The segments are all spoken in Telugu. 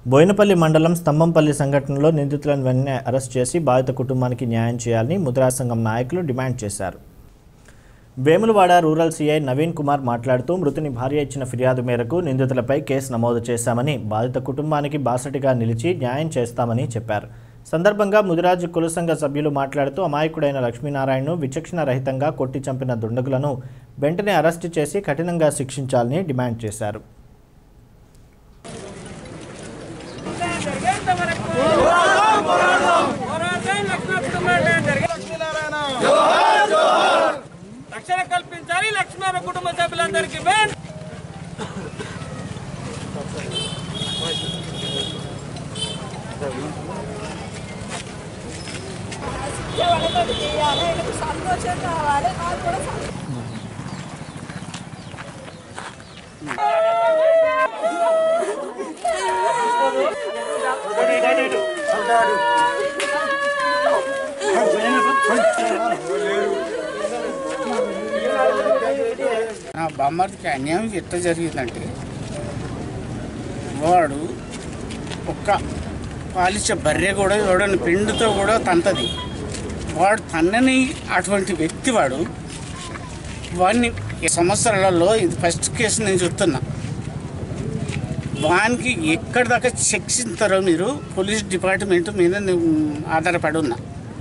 బోయినపల్లి మండలం స్తంభంపల్లి సంఘటనలో నిందితులను వెంటనే అరెస్ట్ చేసి బాధిత కుటుంబానికి న్యాయం చేయాలని ముద్రా సంఘం నాయకులు డిమాండ్ చేశారు వేములవాడ రూరల్ సీఐ నవీన్ కుమార్ మాట్లాడుతూ మృతుని భార్య ఇచ్చిన ఫిర్యాదు మేరకు నిందితులపై కేసు నమోదు చేశామని బాధిత కుటుంబానికి బాసటిగా నిలిచి న్యాయం చేస్తామని చెప్పారు సందర్భంగా ముదిరాజు కుల సంఘ సభ్యులు మాట్లాడుతూ అమాయకుడైన లక్ష్మీనారాయణను విచక్షణ రహితంగా కొట్టి చంపిన దుండగులను వెంటనే అరెస్టు చేసి కఠినంగా శిక్షించాలని డిమాండ్ చేశారు రక్షణ కల్పించాలి లక్ష్మణ కుటుంబ సభ్యులందరికీ వెన్ వాళ్ళతోటి చేయాలి ఆయనకు సంతోషం కావాలి నాకు కూడా సంతోషం నా బామ్మర్దికి అన్యాయం ఎట్లా జరిగిందంటే వాడు ఒక్క పాలిచ్చే బర్రె కూడా ఎవడని పిండితో కూడా తంతది వాడు తన్నని అటువంటి వ్యక్తి వాడు వాడిని ఈ సంవత్సరాలలో ఇది ఫస్ట్ కేసు నేను చెప్తున్నా వానికి ఎక్కడి దాకా శిక్షిస్తారో మీరు పోలీస్ డిపార్ట్మెంట్ మీద నేను ఆధారపడి ఉన్నా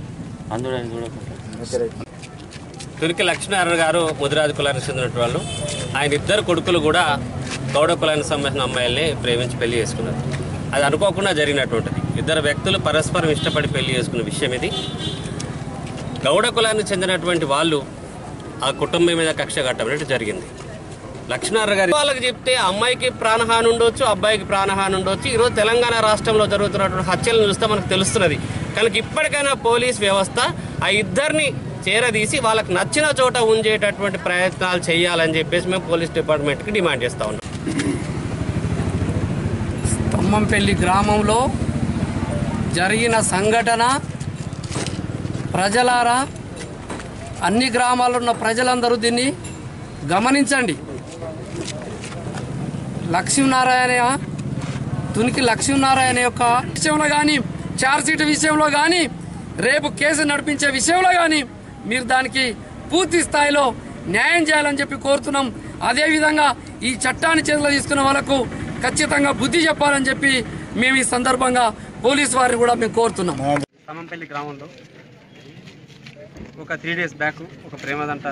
తురికి లక్ష్మీనారాయణ గారు ముదిరాజు కులానికి చెందినటువంటి వాళ్ళు ఆయన ఇద్దరు కొడుకులు కూడా గౌడ కులానికి సంబంధించిన అమ్మాయిల్ని ప్రేమించి పెళ్లి చేసుకున్నారు అది అనుకోకుండా జరిగినటువంటిది ఇద్దరు వ్యక్తులు పరస్పరం ఇష్టపడి పెళ్లి చేసుకున్న విషయం ఇది గౌడ కులానికి చెందినటువంటి వాళ్ళు ఆ కుటుంబం మీద కక్ష కట్టబడి జరిగింది లక్ష్మీనారాయణ గారి వాళ్ళకి చెప్తే అమ్మాయికి ప్రాణహాని ఉండొచ్చు అబ్బాయికి ప్రాణహాని ఉండొచ్చు ఈరోజు తెలంగాణ రాష్ట్రంలో జరుగుతున్నటువంటి హత్యలను చూస్తే మనకు తెలుస్తున్నది కనుక ఇప్పటికైనా పోలీస్ వ్యవస్థ ఆ ఇద్దరిని చేరదీసి వాళ్ళకి నచ్చిన చోట ఉంచేటటువంటి ప్రయత్నాలు చేయాలని చెప్పేసి మేము పోలీస్ డిపార్ట్మెంట్కి డిమాండ్ చేస్తా ఉన్నాం స్తంభంపల్లి గ్రామంలో జరిగిన సంఘటన ప్రజలారా అన్ని గ్రామాల్లో ఉన్న ప్రజలందరూ దీన్ని గమనించండి లక్ష్మీనారాయణ తునికి లక్ష్మీనారాయణ యొక్క విషయంలో కానీ చార్జ్షీట్ విషయంలో కానీ రేపు కేసు నడిపించే విషయంలో కానీ మీరు దానికి పూర్తి స్థాయిలో న్యాయం చేయాలని చెప్పి కోరుతున్నాం అదేవిధంగా ఈ చట్టాన్ని చేతిలో తీసుకున్న వాళ్ళకు ఖచ్చితంగా బుద్ధి చెప్పాలని చెప్పి మేము ఈ సందర్భంగా పోలీస్ వారిని కూడా మేము కోరుతున్నాం ఖమ్మంపల్లి గ్రామంలో ఒక త్రీ డేస్ బ్యాక్ ఒక ప్రేమదంట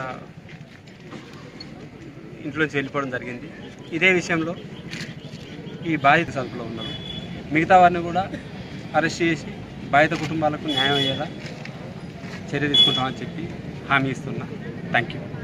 ఇంట్లోంచి వెళ్ళిపోవడం జరిగింది ఇదే విషయంలో ఈ బాధిత సరుకులో ఉన్నారు మిగతా వారిని కూడా అరెస్ట్ చేసి బాధిత కుటుంబాలకు న్యాయం అయ్యేలా చర్య తీసుకుంటామని చెప్పి హామీ ఇస్తున్నా థ్యాంక్ యూ